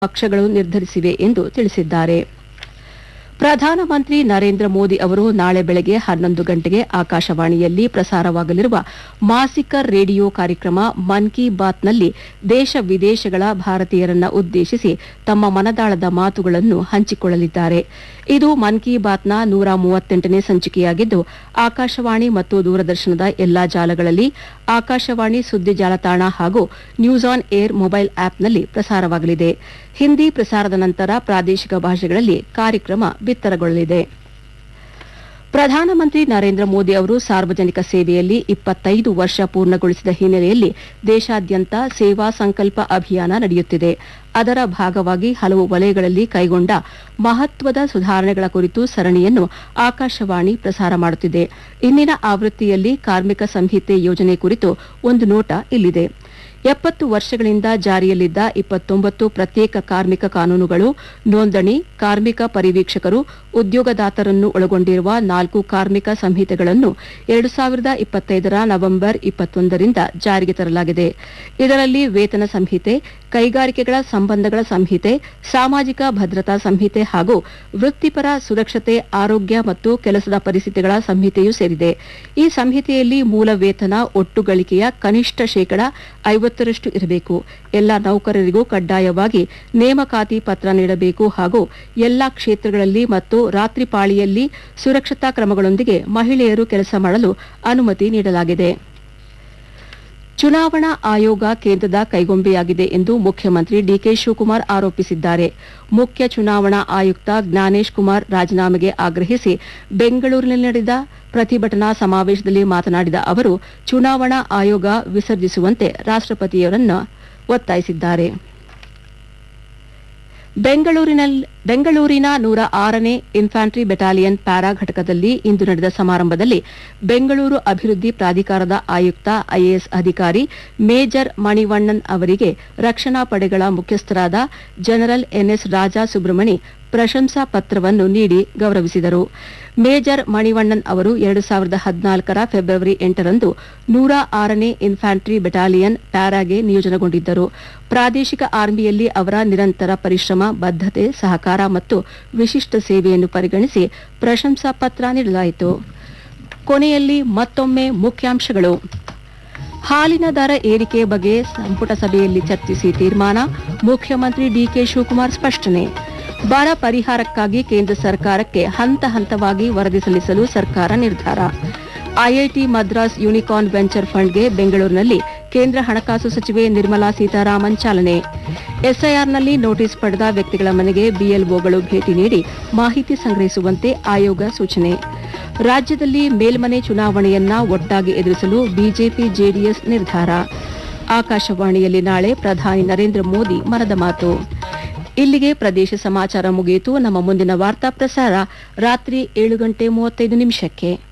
ಪಕ್ಷಗಳು ನಿರ್ಧರಿಸಿವೆ ಎಂದು ತಿಳಿಸಿದ್ದಾರೆ ಪ್ರಧಾನಮಂತ್ರಿ ನರೇಂದ್ರ ಮೋದಿ ಅವರು ನಾಳೆ ಬೆಳಗ್ಗೆ ಹನ್ನೊಂದು ಗಂಟೆಗೆ ಆಕಾಶವಾಣಿಯಲ್ಲಿ ಪ್ರಸಾರವಾಗಲಿರುವ ಮಾಸಿಕ ರೇಡಿಯೋ ಕಾರ್ಯಕ್ರಮ ಮನ್ ಕಿ ಬಾತ್ನಲ್ಲಿ ದೇಶ ವಿದೇಶಗಳ ಭಾರತೀಯರನ್ನ ಉದ್ದೇಶಿಸಿ ತಮ್ಮ ಮನದಾಳದ ಮಾತುಗಳನ್ನು ಹಂಚಿಕೊಳ್ಳಲಿದ್ದಾರೆ ಇದು ಮನ್ ಕಿ ಬಾತ್ನ ನೂರ ಮೂವತ್ತೆಂಟನೇ ಸಂಚಿಕೆಯಾಗಿದ್ದು ಆಕಾಶವಾಣಿ ಮತ್ತು ದೂರದರ್ಶನದ ಎಲ್ಲಾ ಜಾಲಗಳಲ್ಲಿ ಆಕಾಶವಾಣಿ ಸುದ್ದಿ ಜಾಲತಾಣ ಹಾಗೂ ನ್ಯೂಸ್ ಆನ್ ಏರ್ ಮೊಬೈಲ್ ಆಪ್ನಲ್ಲಿ ಪ್ರಸಾರವಾಗಲಿದೆ ಹಿಂದಿ ಪ್ರಸಾರದ ನಂತರ ಪ್ರಾದೇಶಿಕ ಭಾಷೆಗಳಲ್ಲಿ ಕಾರ್ಯಕ್ರಮ ಬಿತ್ತರಗೊಳ್ಳಲಿದೆ ಪ್ರಧಾನಮಂತ್ರಿ ನರೇಂದ್ರ ಮೋದಿ ಅವರು ಸಾರ್ವಜನಿಕ ಸೇವೆಯಲ್ಲಿ ಇಪ್ಪತ್ತೈದು ವರ್ಷ ಪೂರ್ಣಗೊಳಿಸಿದ ಹಿನ್ನೆಲೆಯಲ್ಲಿ ದೇಶಾದ್ಯಂತ ಸೇವಾ ಸಂಕಲ್ಪ ಅಭಿಯಾನ ನಡೆಯುತ್ತಿದೆ ಅದರ ಭಾಗವಾಗಿ ಹಲವು ವಲಯಗಳಲ್ಲಿ ಕೈಗೊಂಡ ಮಹತ್ವದ ಸುಧಾರಣೆಗಳ ಕುರಿತು ಸರಣಿಯನ್ನು ಆಕಾಶವಾಣಿ ಪ್ರಸಾರ ಮಾಡುತ್ತಿದೆ ಇಂದಿನ ಆವೃತ್ತಿಯಲ್ಲಿ ಕಾರ್ಮಿಕ ಸಂಹಿತೆ ಯೋಜನೆ ಕುರಿತು ಒಂದು ನೋಟ ಇಲ್ಲಿದೆ ಎಪ್ಪತ್ತು ವರ್ಷಗಳಿಂದ ಜಾರಿಯಲ್ಲಿದ್ದ ಇಪ್ಪತ್ತೊಂಬತ್ತು ಪ್ರತ್ಯೇಕ ಕಾರ್ಮಿಕ ಕಾನೂನುಗಳು ನೋಂದಣಿ ಕಾರ್ಮಿಕ ಪರಿವೀಕ್ಷಕರು ಉದ್ಯೋಗದಾತರನ್ನು ಒಳಗೊಂಡಿರುವ ನಾಲ್ಕು ಕಾರ್ಮಿಕ ಸಂಹಿತೆಗಳನ್ನು ಎರಡು ಸಾವಿರದ ಇಪ್ಪತ್ತೈದರ ನವೆಂಬರ್ ಇಪ್ಪತ್ತೊಂದರಿಂದ ಜಾರಿಗೆ ತರಲಾಗಿದೆ ಇದರಲ್ಲಿ ವೇತನ ಸಂಹಿತೆ ಕೈಗಾರಿಕೆಗಳ ಸಂಬಂಧಗಳ ಸಂಹಿತೆ ಸಾಮಾಜಿಕ ಭದ್ರತಾ ಸಂಹಿತೆ ಹಾಗೂ ವೃತ್ತಿಪರ ಸುರಕ್ಷತೆ ಆರೋಗ್ಯ ಮತ್ತು ಕೆಲಸದ ಪರಿಸ್ಥಿತಿಗಳ ಸಂಹಿತೆಯೂ ಸೇರಿದೆ ಈ ಸಂಹಿತೆಯಲ್ಲಿ ಮೂಲ ವೇತನ ಒಟ್ಟು ಗಳಿಕೆಯ ಕನಿಷ್ಠ ಶೇಕಡ ಐವತ್ತರಷ್ಟು ಇರಬೇಕು ಎಲ್ಲ ನೌಕರರಿಗೂ ಕಡ್ಡಾಯವಾಗಿ ನೇಮಕಾತಿ ಪತ್ರ ನೀಡಬೇಕು ಹಾಗೂ ಎಲ್ಲಾ ಕ್ಷೇತ್ರಗಳಲ್ಲಿ ಮತ್ತು ರಾತ್ರಿ ಪಾಳಿಯಲ್ಲಿ ಸುರಕ್ಷತಾ ಕ್ರಮಗಳೊಂದಿಗೆ ಮಹಿಳೆಯರು ಕೆಲಸ ಮಾಡಲು ಅನುಮತಿ ನೀಡಲಾಗಿದೆ ಚುನಾವಣಾ ಆಯೋಗ ಕೇಂದ್ರದ ಕೈಗೊಂಬೆಯಾಗಿದೆ ಎಂದು ಮುಖ್ಯಮಂತ್ರಿ ಡಿಕೆ ಶಿವಕುಮಾರ್ ಆರೋಪಿಸಿದ್ದಾರೆ ಮುಖ್ಯ ಚುನಾವಣಾ ಆಯುಕ್ತ ಜ್ಞಾನೇಶ್ ಕುಮಾರ್ ರಾಜೀನಾಮೆಗೆ ಆಗ್ರಹಿಸಿ ಬೆಂಗಳೂರಿನಲ್ಲಿ ನಡೆದ ಪ್ರತಿಭಟನಾ ಸಮಾವೇಶದಲ್ಲಿ ಮಾತನಾಡಿದ ಅವರು ಚುನಾವಣಾ ಆಯೋಗ ವಿಸರ್ಜಿಸುವಂತೆ ರಾಷ್ಟ್ರಪತಿಯವರನ್ನು ಒತ್ತಾಯಿಸಿದ್ದಾರೆ ಬೆಂಗಳೂರಿನಲ್ಲಿ ಬೆಂಗಳೂರಿನ ನೂರ ಆರನೇ ಇನ್ಫ್ಯಾಂಟ್ರಿ ಬೆಟಾಲಿಯನ್ ಪ್ಯಾರಾ ಘಟಕದಲ್ಲಿ ಇಂದು ನಡೆದ ಸಮಾರಂಭದಲ್ಲಿ ಬೆಂಗಳೂರು ಅಭಿವೃದ್ಧಿ ಪ್ರಾಧಿಕಾರದ ಆಯುಕ್ತ ಐಎಎಸ್ ಅಧಿಕಾರಿ ಮೇಜರ್ ಮಣಿವಣ್ಣನ್ ಅವರಿಗೆ ರಕ್ಷಣಾ ಪಡೆಗಳ ಮುಖ್ಯಸ್ಥರಾದ ಜನರಲ್ ಎನ್ಎಸ್ ರಾಜಾ ಸುಬ್ರಮಣಿ ಪ್ರಶಂಸಾ ಪತ್ರವನ್ನು ನೀಡಿ ಗೌರವಿಸಿದರು ಮೇಜರ್ ಮಣಿವಣ್ಣನ್ ಅವರು ಎರಡು ಸಾವಿರದ ಹದಿನಾಲ್ಕರ ಫೆಬ್ರವರಿ ಎಂಟರಂದು ನೂರ ಆರನೇ ಇನ್ಫ್ಯಾಂಟ್ರಿ ಬೆಟಾಲಿಯನ್ ಪ್ಯಾರಾಗೆ ನಿಯೋಜನೆಗೊಂಡಿದ್ದರು ಪ್ರಾದೇಶಿಕ ಆರ್ಮಿಯಲ್ಲಿ ಅವರ ನಿರಂತರ ಪರಿಶ್ರಮ ಬದ್ಧತೆ ಸಹಕಾರ ಮತ್ತು ವಿಶಿಷ್ಟ ಸೇವೆಯನ್ನು ಪರಿಗಣಿಸಿ ಪ್ರಶಂಸಾ ಪತ್ರ ನೀಡಲಾಯಿತು ಕೊನೆಯಲ್ಲಿ ಮತ್ತೊಮ್ಮೆ ಮುಖ್ಯಾಂಶಗಳು ಹಾಲಿನ ದರ ಏರಿಕೆ ಬಗ್ಗೆ ಸಂಪುಟ ಸಭೆಯಲ್ಲಿ ಚರ್ಚಿಸಿ ತೀರ್ಮಾನ ಮುಖ್ಯಮಂತ್ರಿ ಡಿಕೆ ಶಿವಕುಮಾರ್ ಸ್ಪಷ್ಟನೆ ಬರ ಪರಿಹಾರಕ್ಕಾಗಿ ಕೇಂದ್ರ ಸರ್ಕಾರಕ್ಕೆ ಹಂತ ಹಂತವಾಗಿ ವರದಿ ಸಲ್ಲಿಸಲು ಸರ್ಕಾರ ನಿರ್ಧಾರ ಐಐಟಿ ಮದ್ರಾಸ್ ಯೂನಿಕಾರ್ನ್ ವೆಂಚರ್ ಫಂಡ್ಗೆ ಬೆಂಗಳೂರಿನಲ್ಲಿ ಕೇಂದ್ರ ಹಣಕಾಸು ಸಚಿವೆ ನಿರ್ಮಲಾ ಸೀತಾರಾಮನ್ ಚಾಲನೆ ಎಸ್ಐಆರ್ನಲ್ಲಿ ನೋಟಿಸ್ ಪಡೆದ ವ್ಯಕ್ತಿಗಳ ಮನೆಗೆ ಬಿಎಲ್ಒಗಳು ಭೇಟಿ ನೀಡಿ ಮಾಹಿತಿ ಸಂಗ್ರಹಿಸುವಂತೆ ಆಯೋಗ ಸೂಚನೆ ರಾಜ್ಯದಲ್ಲಿ ಮೇಲ್ಮನೆ ಚುನಾವಣೆಯನ್ನ ಒಟ್ಟಾಗಿ ಎದುರಿಸಲು ಬಿಜೆಪಿ ಜೆಡಿಎಸ್ ನಿರ್ಧಾರ ಆಕಾಶವಾಣಿಯಲ್ಲಿ ನಾಳೆ ಪ್ರಧಾನಿ ನರೇಂದ್ರ ಮೋದಿ ಮನದ ಮಾತು ಇಲ್ಲಿಗೆ ಪ್ರದೇಶ ಸಮಾಚಾರ ಮುಗಿಯಿತು ನಮ್ಮ ಮುಂದಿನ ವಾರ್ತಾ ಪ್ರಸಾರ ರಾತ್ರಿ ಏಳು ಗಂಟೆ ಮೂವತ್ತೈದು ನಿಮಿಷಕ್ಕೆ